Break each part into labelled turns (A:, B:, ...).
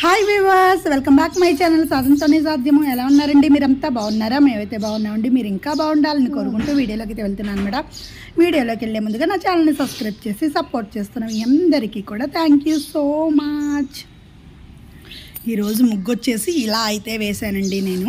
A: Hi viewers welcome back my channel సాధనతోనే సాధ్యము ఎలా ఉన్నారండి మీరంతా బాగున్నారా మేమైతే బాగున్నామండి మీరు ఇంకా బాగుండాలని కోరుకుంటూ వీడియోలోకి అయితే వెళ్తున్నాను మేడం వీడియోలోకి వెళ్ళే ముందుగా నా ఛానల్ని సబ్స్క్రైబ్ చేసి సపోర్ట్ చేస్తున్నాం మీ అందరికీ కూడా థ్యాంక్ యూ సో మచ్ ఈరోజు ముగ్గు వచ్చేసి ఇలా అయితే వేశానండి నేను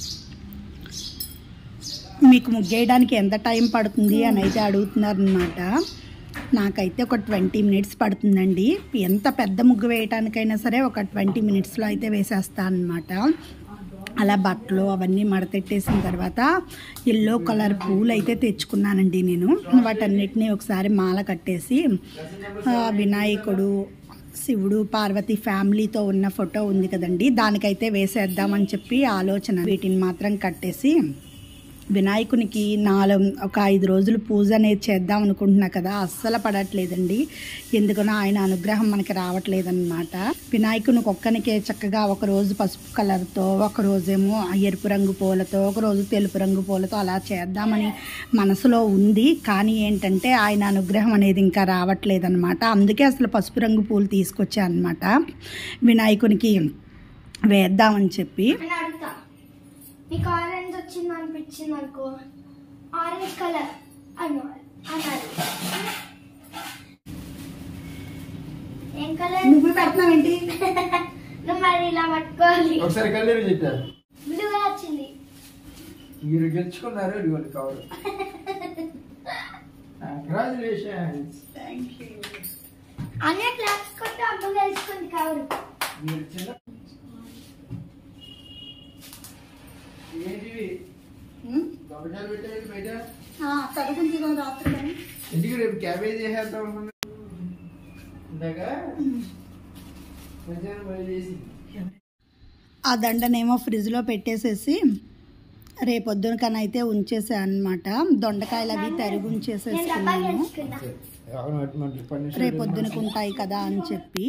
A: మీకు ముగ్గేయడానికి ఎంత టైం పడుతుంది అని అయితే అడుగుతున్నారనమాట నాకైతే ఒక ట్వంటీ మినిట్స్ పడుతుందండి ఎంత పెద్ద ముగ్గు వేయటానికైనా సరే ఒక ట్వంటీ మినిట్స్లో అయితే వేసేస్తాను అనమాట అలా బట్టలు అవన్నీ మడతెట్టేసిన తర్వాత ఎల్లో కలర్ పూలు అయితే తెచ్చుకున్నానండి నేను వాటన్నిటిని ఒకసారి మాల కట్టేసి ఆ, వినాయకుడు శివుడు పార్వతి ఫ్యామిలీతో ఉన్న ఫోటో ఉంది కదండి దానికైతే వేసేద్దామని చెప్పి ఆలోచన వీటిని మాత్రం కట్టేసి వినాయకునికి నాలుగు ఒక ఐదు రోజులు పూజ అనేది చేద్దాం అనుకుంటున్నా కదా అస్సలు పడట్లేదండి ఎందుకనో ఆయన అనుగ్రహం మనకి రావట్లేదన్నమాట వినాయకునికి ఒక్కనికే చక్కగా ఒక రోజు పసుపు కలర్తో ఒక రోజేమో ఎరుపు రంగు పూలతో ఒక రోజు తెలుపు రంగు పూలతో అలా చేద్దామని మనసులో ఉంది కానీ ఏంటంటే ఆయన అనుగ్రహం అనేది ఇంకా రావట్లేదన్నమాట అందుకే అసలు పసుపు రంగు పూలు తీసుకొచ్చా అనమాట వినాయకునికి వేద్దామని చెప్పి
B: అని అడుగుతా నీకు ఆరెంజ్ వచ్చింది అనిపించింది అనుకో ఆరెంజ్ కలర్ అను అన్నారు ఏం కలర్
A: నువ్వు పెడుతున్నావేంటి
B: నువ్వు మరి ఇలా పట్టుకోవాలి
C: ఒకసారి కళ్యాణ్ చెప్పారు
B: బ్లూ వచ్చింది
C: మీరు గెలుచుకున్నారు ఇదిగోండి కవర్ కంగ్రాచులేషన్స్
B: అన్నీ క్లాప్స్ కొట్టి అబ్బు తెలుసుకుంది కవరు
C: మీరు చిన్న ఏంటివి
A: ఉమ్,
C: దొంగచాలు పెట్టారు బయట
A: ఆ, చదువుకుంది కదా రాత్రి కానీ.
C: ఎందుకు రేపు క్యాబేజ్ చేసేద్దాం అనుకున్నా ఇందాక మధ్యాహ్నం బయట చేసి
A: ఆ దండనేమో ఫ్రిడ్జ్లో పెట్టేసేసి రేపొద్దున కన్నా అయితే ఉంచేసా అనమాట దొండకాయలు అవి తరిగి
B: నేను డబ్బా
A: ఉంచేసేసుకున్నాను
B: గెలుచుకున్నా
C: అవును అటు మనకి పది నిమిషాలు
A: రేపొద్దునకు ఉంటాయి కదా అని చెప్పి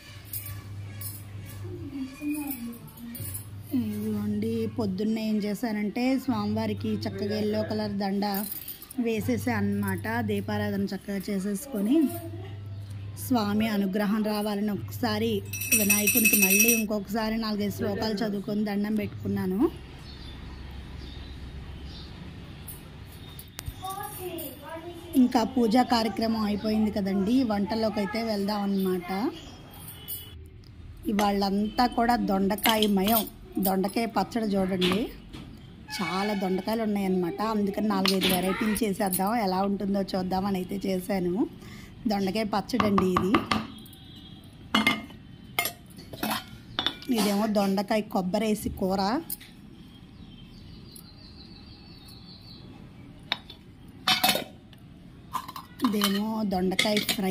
A: ఇదిగోండి పొద్దున్నే ఏం చేశానంటే స్వామివారికి చక్కగా ఎల్లో కలర్ దండ వేసేసా అన్నమాట దీపారాధన చక్కగా చేసేసుకొని స్వామి అనుగ్రహం రావాలని ఒకసారి వినాయకునికి మళ్ళీ ఇంకొకసారి నాలుగైదు శ్లోకాలు చదువుకొని దండం పెట్టుకున్నాను ఇంకా పూజా కార్యక్రమం అయిపోయింది కదండి వంటలోకి అయితే వెళ్దాం అన్నమాట ఇవాళ్ళంతా కూడా దొండకాయ మయం దొండకాయ పచ్చడి చూడండి చాలా దొండకాయలు ఉన్నాయన్నమాట అందుకని నాలుగైదు వెరైటీలు చేసేద్దాం ఎలా ఉంటుందో చూద్దామని అయితే చేశాను దొండకాయ పచ్చడి అండి ఇది ఇదేమో దొండకాయ కొబ్బరి వేసి కూర ఇదేమో దొండకాయ ఫ్రై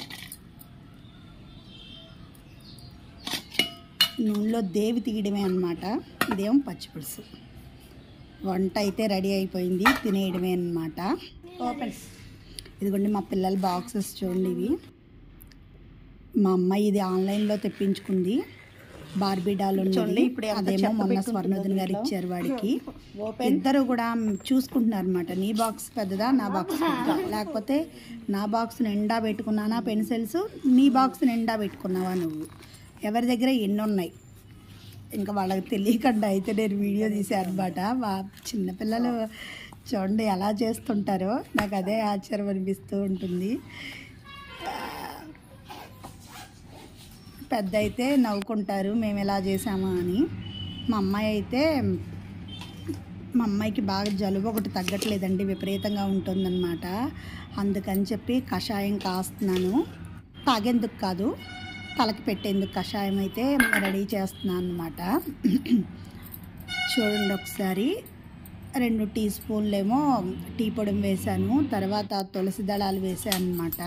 A: నూనెలో దేవి తీయడమే అన్నమాట ఇదేమో పచ్చిపులుసు వంట అయితే రెడీ అయిపోయింది తినేయడమే అన్నమాట ఓపెన్ ఇదిగోండి మా పిల్లల బాక్సెస్ చూడండి ఇవి మా అమ్మాయి ఇది ఆన్లైన్లో తెప్పించుకుంది బార్బీ డాల్ చూడండి ఇప్పుడు అదేమో మొన్న స్వర్ణోదన్ గారు ఇచ్చారు వాడికి ఇద్దరు కూడా చూసుకుంటున్నారు అనమాట నీ బాక్స్ పెద్దదా నా బాక్స్ పెద్దదా లేకపోతే నా బాక్స్ నిండా పెట్టుకున్నానా పెన్సిల్స్ నీ బాక్స్ నిండా పెట్టుకున్నావా నువ్వు ఎవరి దగ్గర ఎన్ని ఉన్నాయి ఇంకా వాళ్ళకి తెలియకుండా అయితే నేను వీడియో తీసాను అనమాట మా చిన్నపిల్లలు చూడండి ఎలా చేస్తుంటారో నాకు అదే ఆశ్చర్యం అనిపిస్తూ ఉంటుంది పెద్ద అయితే నవ్వుకుంటారు మేము ఎలా చేసామా అని మా అమ్మాయి అయితే మా అమ్మాయికి బాగా జలుబు ఒకటి తగ్గట్లేదండి విపరీతంగా ఉంటుందన్నమాట అందుకని చెప్పి కషాయం కాస్తున్నాను తాగేందుకు కాదు తలకి పెట్టేందుకు కషాయం అయితే రెడీ చేస్తున్నాను అనమాట చూడండి ఒకసారి రెండు టీ స్పూన్లేమో టీ పొడి వేసాను తర్వాత తులసి దళాలు వేసాను అనమాట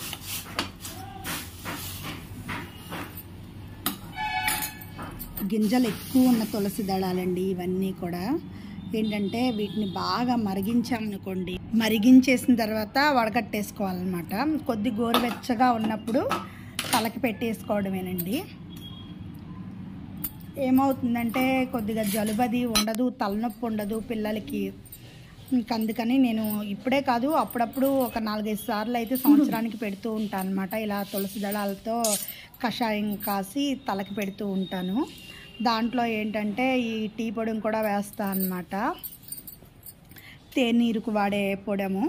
A: గింజలు ఎక్కువ ఉన్న తులసి దళాలండి ఇవన్నీ కూడా ఏంటంటే వీటిని బాగా మరిగించామనుకోండి మరిగించేసిన తర్వాత వడకట్టేసుకోవాలన్నమాట కొద్ది గోరువెచ్చగా ఉన్నప్పుడు తలకి పెట్టేసుకోవడమేనండి ఏమవుతుందంటే కొద్దిగా జలుబది ఉండదు తలనొప్పి ఉండదు పిల్లలకి ఇంక అందుకని నేను ఇప్పుడే కాదు అప్పుడప్పుడు ఒక నాలుగైదు సార్లు అయితే సంవత్సరానికి పెడుతూ ఉంటాను అనమాట ఇలా తులసి దళాలతో కషాయం కాసి తలకి పెడుతూ ఉంటాను దాంట్లో ఏంటంటే ఈ టీ పొడిని కూడా వేస్తా అనమాట తేనీరుకు వాడే పొడము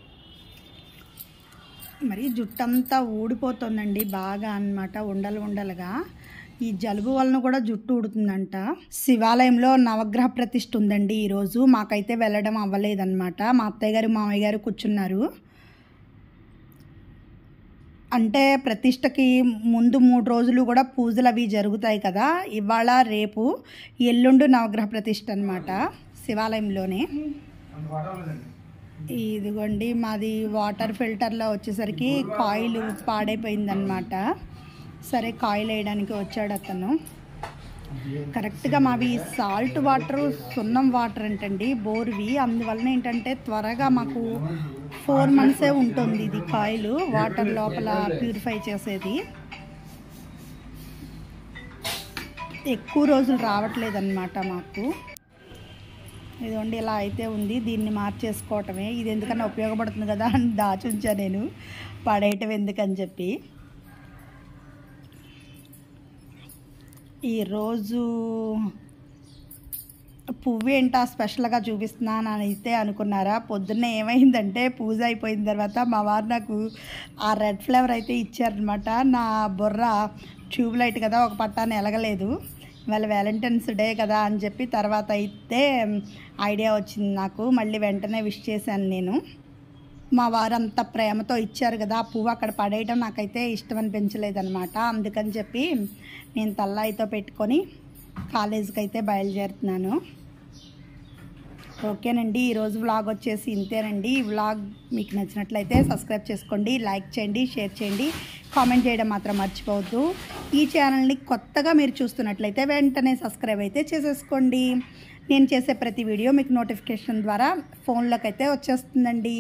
A: మరి జుట్టంతా ఊడిపోతుందండి బాగా అన్నమాట ఉండలు ఉండలుగా ఈ జలుబు వలన కూడా జుట్టు ఊడుతుందంట శివాలయంలో నవగ్రహ ప్రతిష్ఠ ఉందండి ఈరోజు మాకైతే వెళ్ళడం అవ్వలేదన్నమాట మా అత్తయ్య గారు మామయ్య గారు కూర్చున్నారు అంటే ప్రతిష్టకి ముందు మూడు రోజులు కూడా పూజలు అవి జరుగుతాయి కదా ఇవాళ రేపు ఎల్లుండు నవగ్రహ ప్రతిష్ఠ అనమాట శివాలయంలోనే
C: అంత వాటర్ లేదండి
A: ఇదిగోండి మాది వాటర్ ఫిల్టర్లో వచ్చేసరికి కాయిల్ పాడైపోయిందనమాట సరే కాయిల్ వేయడానికి వచ్చాడు అతను కరెక్ట్గా మావి సాల్ట్ వాటర్ సున్నం వాటర్ ఏంటండి బోర్వి అందువలన ఏంటంటే త్వరగా మాకు ఫోర్ మంత్సే ఉంటుంది ఇది కాయిల్ వాటర్ లోపల ప్యూరిఫై చేసేది ఎక్కువ రోజులు రావట్లేదన్నమాట మాకు ఇదిగోండి ఇలా అయితే ఉంది దీన్ని మార్చేసుకోవటమే ఇది ఎందుకన్నా ఉపయోగపడుతుంది కదా అని దాచుంచా నేను పడేయటం ఎందుకని చెప్పి ఈరోజు పువ్వు ఏంటా స్పెషల్గా చూపిస్తున్నాను అని అయితే అనుకున్నారా పొద్దున్న ఏమైందంటే పూజ అయిపోయిన తర్వాత మా వారు నాకు ఆ రెడ్ ఫ్లేవర్ అయితే ఇచ్చారనమాట నా బుర్ర ట్యూబ్ లైట్ కదా ఒక పట్టాన్ని ఎలగలేదు ఇవాళ వ్యాలంటైన్స్ డే కదా అని చెప్పి తర్వాత అయితే ఐడియా వచ్చింది నాకు మళ్ళీ వెంటనే విష్ చేశాను నేను మా వారు అంత ప్రేమతో ఇచ్చారు కదా ఆ పువ్వు అక్కడ పడేయడం నాకైతే ఇష్టం అనిపించలేదనమాట అందుకని చెప్పి నేను తల్లాయితో పెట్టుకొని కాలేజీకి అయితే బయలుదేరుతున్నాను ఓకేనండి ఈరోజు వ్లాగ్ వచ్చేసి ఇంతేనండి ఈ వ్లాగ్ మీకు నచ్చినట్లయితే సబ్స్క్రైబ్ చేసుకోండి లైక్ చేయండి షేర్ చేయండి కామెంట్ చేయడం మాత్రం మర్చిపోవద్దు ఈ ఛానల్ని కొత్తగా మీరు చూస్తున్నట్లయితే వెంటనే సబ్స్క్రైబ్ అయితే చేసేసుకోండి నేను చేసే ప్రతి వీడియో మీకు నోటిఫికేషన్ ద్వారా ఫోన్లోకి అయితే వచ్చేస్తుందండి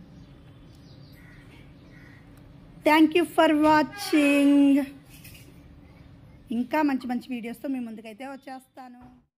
A: థ్యాంక్ యూ ఫర్ వాచింగ్ ఇంకా మంచి మంచి వీడియోస్తో మీ ముందుకైతే వచ్చేస్తాను